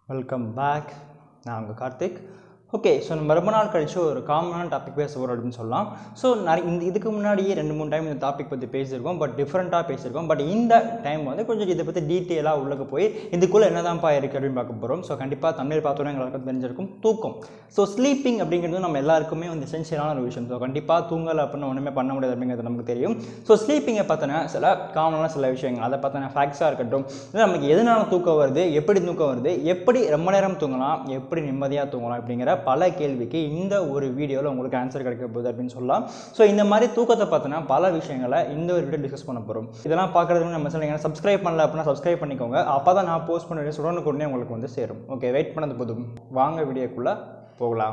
welcome back நான் உங்கள் Karthik okay so நம்ம ரொம்ப நாள் கழிச்சு ஒரு காமனான டாபிக் பேச போகிறோம் அப்படின்னு சொல்லலாம் ஸோ நிறைய இந்த இதுக்கு முன்னாடியே ரெண்டு மூணு டைம் இந்த டாபிக் பற்றி பேசியிருக்கோம் பட் டிஃப்ரெண்ட்டாக பேசியிருக்கோம் பட் இந்த டைம் வந்து கொஞ்சம் இதை பற்றி டீட்டெயிலாக உள்ளே போய் இதுக்குள்ளே என்னதான்ப்பா இருக்குது அப்படின்னு பார்க்க போகிறோம் ஸோ கண்டிப்பாக தமிழ் பார்த்தோன்னே எங்களுக்கு தெரிஞ்சிருக்கும் தூக்கம் ஸோ ஸ்லீப்பிங் அப்படிங்கிறது நம்ம எல்லாருக்குமே வந்து எசென்ஷியலான ஒரு விஷயம் ஸோ கண்டிப்பாக தூங்கலை அப்படின்னு ஒன்றுமே பண்ண முடியாது அப்படிங்கிறது நமக்கு தெரியும் ஸோ ஸ்லீப்பிங்கை பார்த்தோன்னா சில காமனான சில விஷயங்கள் அதை பார்த்தோன்னா ஃபேக்ட்ஸாக இருக்கட்டும் இல்லை நமக்கு எதனால தூக்கம் வருது எப்படி தூக்கம் வருது எப்படி ரொம்ப நேரம் தூங்கலாம் எப்படி நிம்மதியாக தூங்கலாம் அப்படிங்கிற பல கேள்விக்கு இந்த ஒரு வீடியோவில் உங்களுக்கு ஆன்சர் கிடைக்க போகுது அப்படின்னு சொல்லலாம் ஸோ இந்த மாதிரி தூக்கத்தை பார்த்தோன்னா பல விஷயங்களை இந்த ஒரு வீடியோ டிஸ்கஸ் பண்ண போகிறோம் இதெல்லாம் பார்க்குறதுக்கு நம்ம சொல்லுங்க சப்ஸ்கிரைப் பண்ணல அப்படின்னா சப்ஸ்கிரைப் பண்ணிக்கோங்க அப்போ தான் நான் போஸ்ட் பண்ண வீடியோஸ் உடனுக்குடனே உங்களுக்கு வந்து சேரும் ஓகே வெயிட் பண்ணது போதும் வாங்க வீடியோக்குள்ளே போகலாம்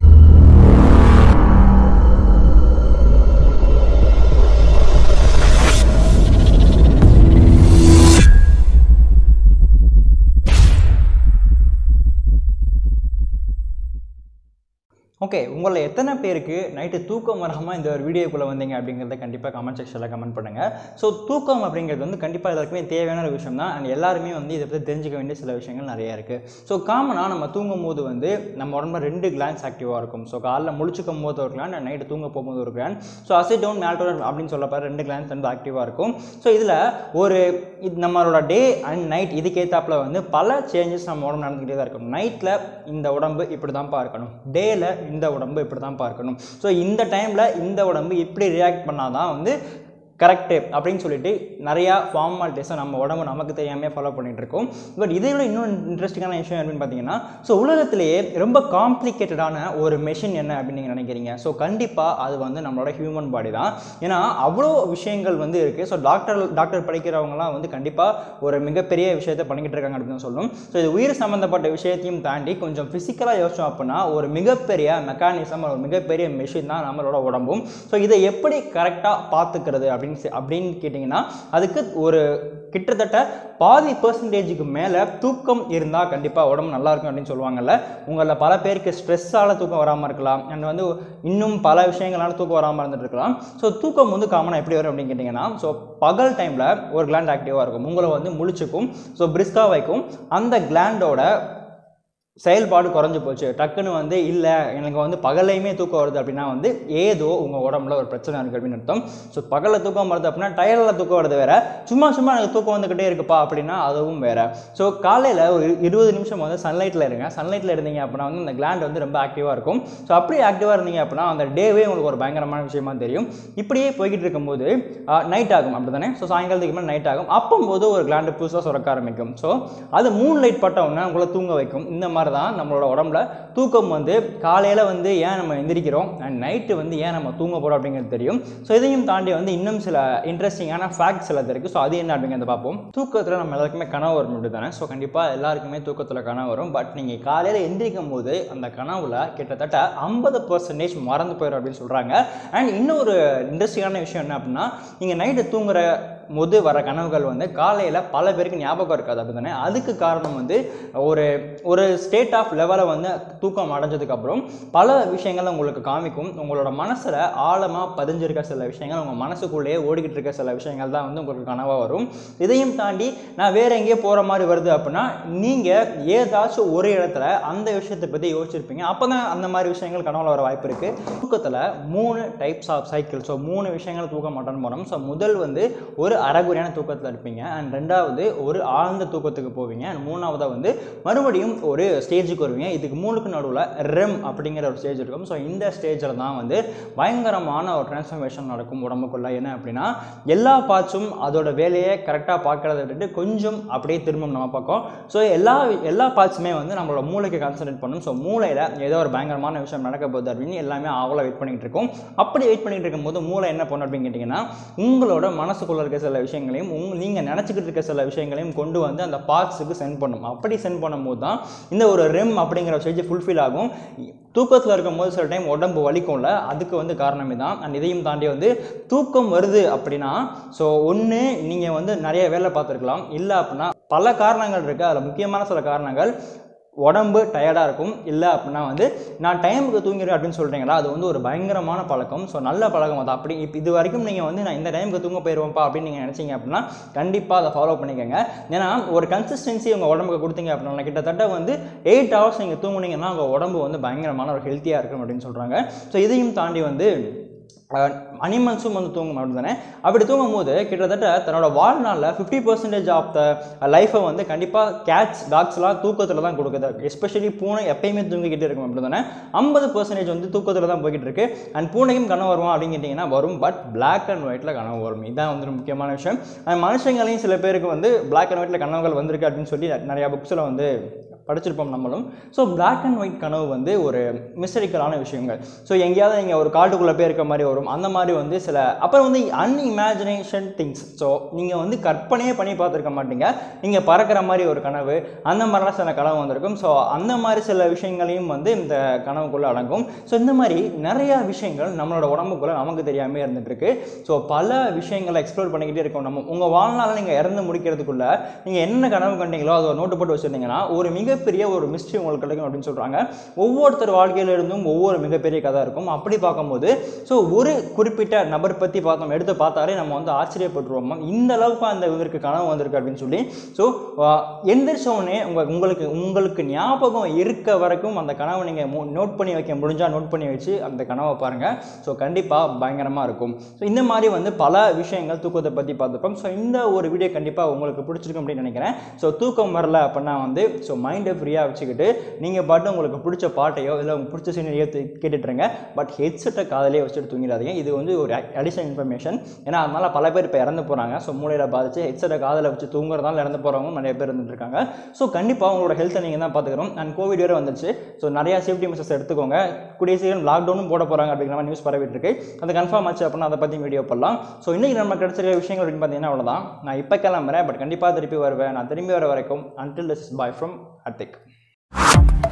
ஓகே உங்களில் எத்தனை பேருக்கு நைட்டு தூக்கம் வராமல் இந்த ஒரு வீடியோக்குள்ளே வந்தீங்க அப்படிங்கிறத கண்டிப்பாக கமெண்ட் செக்ஷனில் கமெண்ட் பண்ணுங்கள் ஸோ தூக்கம் அப்படிங்கிறது வந்து கண்டிப்பாக எல்லாருக்குமே தேவையான ஒரு விஷயம் தான் அண்ட் எல்லாருமே வந்து இதை பற்றி தெரிஞ்சுக்க வேண்டிய சில விஷயங்கள் நிறையா இருக்குது ஸோ காமனாக நம்ம தூங்கும் போது வந்து நம்ம உடம்புல ரெண்டு கிளான்ஸ் ஆக்டிவாக இருக்கும் ஸோ காலைல முழிச்சுக்கும் போது ஒரு கிளான் நைட்டு தூங்க போகும்போது ஒரு கிளான் ஸோ அசிடோன் மேல்டோன் அப்படின்னு சொல்லப்போ ரெண்டு கிளான்ஸ் வந்து ஆக்டிவாக இருக்கும் ஸோ இதில் ஒரு இது நம்மளோட டே அண்ட் நைட் இதுக்கேற்றாப்புல வந்து பல சேஞ்சஸ் நம்ம உடம்பு நடந்துக்கிட்டே தான் இருக்கும் நைட்டில் இந்த உடம்பு இப்படி தான்ப்பா இருக்கணும் டேயில் இந்த உடம்பு இப்படி தான் பார்க்கணும் ஸோ இந்த டைமில் இந்த உடம்பு இப்படி ரியாக்ட் பண்ணாதான் வந்து கரெக்டு அப்படின்னு சொல்லிட்டு நிறையா ஃபார்மாலிட்டிஸை நம்ம உடம்பு நமக்கு தெரியாமல் ஃபாலோ பண்ணிகிட்டு இருக்கோம் பட் இதை விட இன்னும் இன்ட்ரெஸ்டிங்கான விஷயம் அப்படின்னு பார்த்தீங்கன்னா ஸோ உலகத்திலேயே ரொம்ப காம்ப்ளிகேட்டடான ஒரு மெஷின் என்ன அப்படின்னு நீங்கள் நினைக்கிறீங்க ஸோ கண்டிப்பாக அது வந்து நம்மளோட ஹியூமன் பாடி தான் ஏன்னா அவ்வளோ விஷயங்கள் வந்து இருக்குது ஸோ டாக்டர் டாக்டர் படிக்கிறவங்கலாம் வந்து கண்டிப்பாக ஒரு மிகப்பெரிய விஷயத்தை பண்ணிக்கிட்டு இருக்காங்க அப்படின்னு தான் சொல்லணும் ஸோ இது உயிர் சம்மந்தப்பட்ட விஷயத்தையும் தாண்டி கொஞ்சம் ஃபிசிக்கலாக யோசிச்சோம் அப்படின்னா ஒரு மிகப்பெரிய மெக்கானிசம் ஒரு மிகப்பெரிய மெஷின் தான் நம்மளோட உடம்பும் ஸோ இதை எப்படி கரெக்டாக பார்த்துக்கிறது அப்படின்னு செ- அப்படின்னு கேட்டிங்கன்னா அதுக்கு ஒரு கிட்டத்தட்ட பாதி பர்சன்டேஜுக்கு மேலே தூக்கம் இருந்தால் கண்டிப்பாக உடம்பு நல்லா இருக்கும் அப்படின்னு சொல்லுவாங்கல்ல உங்களில் பல பேருக்கு ஸ்ட்ரெஸ்ஸால் தூக்கம் வராமல் இருக்கலாம் அண்ட் வந்து இன்னும் பல விஷயங்களால தூக்கம் வராமல் இருந்துட்டு இருக்கலாம் ஸோ தூக்கம் வந்து காமனாக எப்படி வரும் அப்படின்னு கேட்டிங்கன்னா ஸோ பகல் டைமில் ஒரு கிளாண்ட் ஆக்டிவாக இருக்கும் உங்களை வந்து முழிச்சுக்கும் ஸோ பிரிஸ்காக வைக்கும் அந்த கிளாண்டோட செயல்பாடு குறைஞ்சு போச்சு டக்குன்னு வந்து இல்லை எனக்கு வந்து பகல்லையுமே தூக்கம் வருது அப்படின்னா வந்து ஏதோ உங்கள் உடம்புல ஒரு பிரச்சனை இருக்குது அப்படின்னு அர்த்தம் ஸோ பகலில் தூக்கம் வருது அப்படின்னா டயரில் தூக்கம் வருது வேற சும்மா சும்மா எனக்கு தூக்கம் வந்துக்கிட்டே இருக்குப்பா அப்படின்னா அதுவும் வேற ஸோ காலையில் ஒரு இருபது நிமிஷம் வந்து சன்லைட்டில் இருங்க சன்லைட்டில் இருந்தீங்க அப்படின்னா வந்து இந்த கிளாண்ட் வந்து ரொம்ப ஆக்டிவாக இருக்கும் ஸோ அப்படி ஆக்டிவாக இருந்தீங்க அப்படின்னா அந்த டேவே உங்களுக்கு ஒரு பயங்கரமான விஷயமா தெரியும் இப்படியே போய்கிட்டு இருக்கும்போது நைட் ஆகும் அப்படி தானே ஸோ சாயங்காலத்துக்கு மேலே நைட் ஆகும் அப்போம்போது ஒரு கிளாண்டு புதுசாக சுரக்க ஆரம்பிக்கும் ஸோ அது மூணு லைட் பட்ட உடனே உங்களை தூங்க வைக்கும் இந்த மாதிரி தான் நம்மளோட உடம்புல தூக்கம் வந்து காலையில் வந்து ஏன் நம்ம எந்திரிக்கிறோம் அண்ட் நைட்டு வந்து ஏன் நம்ம தூங்க போகிறோம் அப்படிங்கிறது தெரியும் ஸோ இதையும் தாண்டி வந்து இன்னும் சில இன்ட்ரெஸ்டிங்கான ஃபேக்ட்ஸ் சிலது இருக்குது ஸோ அது என்ன அப்படிங்கிறத பார்ப்போம் தூக்கத்தில் நம்ம எல்லாருக்குமே கனவு வரும் அப்படி தானே ஸோ கண்டிப்பாக எல்லாருக்குமே தூக்கத்தில் கனவு வரும் பட் நீங்கள் காலையில் எந்திரிக்கும் போது அந்த கனவுல கிட்டத்தட்ட ஐம்பது பர்சன்டேஜ் மறந்து போயிடும் அப்படின்னு சொல்கிறாங்க அண்ட் இன்னொரு இன்ட்ரெஸ்டிங்கான விஷயம் என்ன அப்படின்னா நீங்கள் நைட்டு தூங்குற போது வர கனவுகள் வந்து காலையில் பல பேருக்கு ஞாபகம் இருக்காது அப்படி தானே அதுக்கு காரணம் வந்து ஒரு ஒரு ஸ்டேட் ஆஃப் லெவலை வந்து தூக்கம் அடைஞ்சதுக்கப்புறம் பல விஷயங்கள் உங்களுக்கு காமிக்கும் உங்களோட மனசில் ஆழமாக பதிஞ்சிருக்க சில விஷயங்கள் உங்கள் மனசுக்குள்ளேயே ஓடிக்கிட்டு இருக்க சில விஷயங்கள் தான் வந்து உங்களுக்கு கனவாக வரும் இதையும் தாண்டி நான் வேற எங்கேயோ போகிற மாதிரி வருது அப்படின்னா நீங்கள் ஏதாச்சும் ஒரு இடத்துல அந்த விஷயத்தை பற்றி யோசிச்சிருப்பீங்க அப்போ தான் அந்த மாதிரி விஷயங்கள் கனவுல வர வாய்ப்பு இருக்குது தூக்கத்தில் மூணு டைப்ஸ் ஆஃப் சைக்கிள் ஸோ மூணு விஷயங்கள் தூக்க மாட்டோம்னு போனோம் ஸோ முதல் வந்து ஒரு அறகுறையான தூக்கத்தில் இருப்பீங்க அண்ட் ரெண்டாவது ஒரு ஆழ்ந்த தூக்கத்துக்கு போவீங்க அண்ட் மூணாவதாக வந்து மறுபடியும் ஒரு ஸ்டேஜுக்கு வருவீங்க இதுக்கு மூணுக்கு நடுவில் ரெம் அப்படிங்கிற ஒரு ஸ்டேஜ் இருக்கும் ஸோ இந்த ஸ்டேஜில் தான் வந்து பயங்கரமான ஒரு டிரான்ஸ்ஃபர்மேஷன் நடக்கும் உடம்புக்குள்ள என்ன அப்படின்னா எல்லா பார்ட்ஸும் அதோட வேலையை கரெக்டாக பார்க்கறத விட்டுட்டு கொஞ்சம் அப்படியே திரும்பும் நம்ம பக்கம் ஸோ எல்லா எல்லா பார்ட்ஸுமே வந்து நம்மளோட மூளைக்கு கான்சன்ட்ரேட் பண்ணும் ஸோ மூளையில் ஏதோ ஒரு பயங்கரமான விஷயம் நடக்க போகுது அப்படின்னு எல்லாமே ஆவலாக வெயிட் பண்ணிட்டு இருக்கோம் அப்படி வெயிட் பண்ணிட்டு இருக்கும்போது மூளை என்ன பண்ணும் அப்படின்னு கேட்டிங்கன்னா உங்களோட மனசுக்குள்ள இருக்க சில விஷயங்களையும் உங் நீங்கள் நினச்சிக்கிட்டு இருக்க சில விஷயங்களையும் கொண்டு வந்து அந்த பார்ட்ஸுக்கு சென்ட் பண்ணும் அப்படி சென்ட் பண்ணும்போது தான் இந்த ஒரு ரெம் அப்படிங்கிற ஸ்டேஜ் ஃபுல்ஃபில் ஆகும் தூக்கத்தில் இருக்கும்போது சில டைம் உடம்பு வலிக்கும்ல அதுக்கு வந்து காரணமே தான் அண்ட் இதையும் தாண்டி வந்து தூக்கம் வருது அப்படின்னா ஸோ ஒன்று நீங்கள் வந்து நிறைய வேலை பார்த்துருக்கலாம் இல்லை அப்படின்னா பல காரணங்கள் இருக்குது அதில் முக்கியமான சில காரணங்கள் உடம்பு டயர்டாக இருக்கும் இல்லை அப்படின்னா வந்து நான் டைமுக்கு தூங்கிடுவேன் அப்படின்னு சொல்கிறீங்களா அது வந்து ஒரு பயங்கரமான பழக்கம் ஸோ நல்ல பழக்கம் அது அப்படி இப்போ இது வரைக்கும் நீங்கள் வந்து நான் இந்த டைமுக்கு தூங்க போயிடுவேன்ப்பா அப்படின்னு நீங்கள் நினச்சிங்க அப்படின்னா கண்டிப்பாக அதை ஃபாலோ பண்ணிக்கோங்க ஏன்னா ஒரு கன்சிஸ்டன்சி உங்கள் உடம்புக்கு கொடுத்தீங்க அப்படின்னா கிட்டத்தட்ட வந்து எயிட் ஹவர்ஸ் நீங்கள் தூங்குனீங்கன்னா உங்கள் உடம்பு வந்து பயங்கரமான ஒரு ஹெல்த்தியாக இருக்கும் அப்படின்னு சொல்கிறாங்க ஸோ இதையும் தாண்டி வந்து அனிமல்ஸும் வந்து தூங்கும் அப்படி தானே அப்படி தூங்கும்போது கிட்டத்தட்ட தன்னோட வாழ்நாளில் ஃபிஃப்டி பர்சன்டேஜ் ஆஃப் த லைஃப்பை வந்து கண்டிப்பாக கேட்ஸ் டாக்ஸ்லாம் தூக்கத்தில் தான் கொடுக்குது எஸ்பெஷலி பூனை எப்பயுமே தூங்கிக்கிட்டே இருக்கும் அப்படி தானே ஐம்பது பர்சன்டேஜ் வந்து தூக்கத்தில் தான் போய்கிட்டு இருக்கு அண்ட் பூனைக்கும் கனவு வருமா அப்படின்னு கேட்டிங்கன்னா வரும் பட் பிளாக் அண்ட் ஒயிட்டில் கனவு வரும் இதுதான் வந்து ஒரு முக்கியமான விஷயம் அண்ட் மனுஷங்களையும் சில பேருக்கு வந்து பிளாக் அண்ட் ஒயிட்டில் கனவுகள் வந்திருக்கு அப்படின்னு சொல்லி நிறையா புக்ஸில் வந்து படிச்சிருப்போம் நம்மளும் ஸோ பிளாக் அண்ட் ஒயிட் கனவு வந்து ஒரு மிஸ்டரிக்கலான விஷயங்கள் ஸோ எங்கேயாவது நீங்கள் ஒரு காட்டுக்குள்ளே போய் இருக்க மாதிரி வரும் அந்த மாதிரி வந்து சில அப்புறம் வந்து அன்இமேஜினேஷன் திங்ஸ் ஸோ நீங்கள் வந்து கற்பனையே பண்ணி பார்த்துருக்க மாட்டீங்க நீங்கள் பறக்கிற மாதிரி ஒரு கனவு அந்த மாதிரிலாம் சில கனவு வந்திருக்கும் ஸோ அந்த மாதிரி சில விஷயங்களையும் வந்து இந்த கனவுக்குள்ளே அடங்கும் ஸோ இந்த மாதிரி நிறையா விஷயங்கள் நம்மளோட உடம்புக்குள்ளே நமக்கு தெரியாமல் இருந்துட்டு இருக்கு ஸோ பல விஷயங்களை எக்ஸ்ப்ளோர் பண்ணிக்கிட்டே இருக்கோம் நம்ம உங்கள் வாழ்நாளில் நீங்கள் இறந்து முடிக்கிறதுக்குள்ள நீங்கள் என்ன கனவு கண்டீங்களோ அதை ஒரு நோட்டு போட்டு வச்சுருந்தீங்கன்னா ஒரு மிகப்பெரிய ஒரு மிஸ்ட்ரி உங்களுக்கு கிடைக்கும் அப்படின்னு சொல்கிறாங்க ஒவ்வொருத்தர் வாழ்க்கையில இருந்தும் ஒவ்வொரு மிகப்பெரிய கதை இருக்கும் அப்படி பார்க்கும்போது ஸோ ஒரு குறிப்பிட்ட நபர் பற்றி பார்த்தோம் எடுத்து பார்த்தாலே நம்ம வந்து ஆச்சரியப்பட்டுருவோம் இந்த அளவுக்கு அந்த இவருக்கு கனவு வந்திருக்கு அப்படின்னு சொல்லி ஸோ எந்திரிச்ச உடனே உங்கள் உங்களுக்கு உங்களுக்கு ஞாபகம் இருக்க வரைக்கும் அந்த கனவை நீங்கள் நோட் பண்ணி வைக்க முடிஞ்சால் நோட் பண்ணி வச்சு அந்த கனவை பாருங்கள் ஸோ கண்டிப்பாக பயங்கரமாக இருக்கும் ஸோ இந்த மாதிரி வந்து பல விஷயங்கள் தூக்கத்தை பற்றி பார்த்துப்போம் ஸோ இந்த ஒரு வீடியோ கண்டிப்பாக உங்களுக்கு பிடிச்சிருக்கும் அப்படின்னு நினைக்கிறேன் ஸோ தூக்கம் வரல அப்படின்னா வந்து ஸோ மைண்டை ஃப்ரீயாக வச்சுக்கிட்டு நீங்கள் பாட்டு உங்களுக்கு பிடிச்ச பாட்டையோ இல்லை உங்களுக்கு பிடிச்ச சீனரியோ கேட்டுட்ருங்க பட் ஹெட்செட்டை காதலே வச்சுட்டு தூங்கிடாதீங்க இது வந்து ஒரு அடிஷனல் இன்ஃபர்மேஷன் ஏன்னா அதனால் பல பேர் இப்போ இறந்து போகிறாங்க ஸோ மூளையில் பாதிச்சு ஹெட்செட்டை காதில் வச்சு தூங்குறதால இறந்து போகிறவங்க நிறைய பேர் இருந்துட்டு இருக்காங்க ஸோ கண்டிப்பாக உங்களோட ஹெல்த்தை நீங்கள் தான் பார்த்துக்கிறோம் அண்ட் கோவிட் வேறு வந்துச்சு ஸோ நிறையா சேஃப்டி மெஷர்ஸ் எடுத்துக்கோங்க கூடிய சீக்கிரம் லாக்டவுனும் போட போகிறாங்க அப்படிங்கிற மாதிரி நியூஸ் பரவிட்டு இருக்கு அது கன்ஃபார்ம் ஆச்சு அப்படின்னா அதை பற்றி வீடியோ பண்ணலாம் ஸோ இன்றைக்கி நம்ம கிடைச்சிருக்க விஷயங்கள் அப்படின்னு பார்த்தீங்கன்னா அவ்வளோதான் நான் இப்போ கிளம்புறேன் பட் கண்டிப்பாக திருப்பி வருவேன் நான் திரும்பி வர வரைக்கும் அன்டில் திஸ் பாய் ஃப்ரம் அர்த்திக்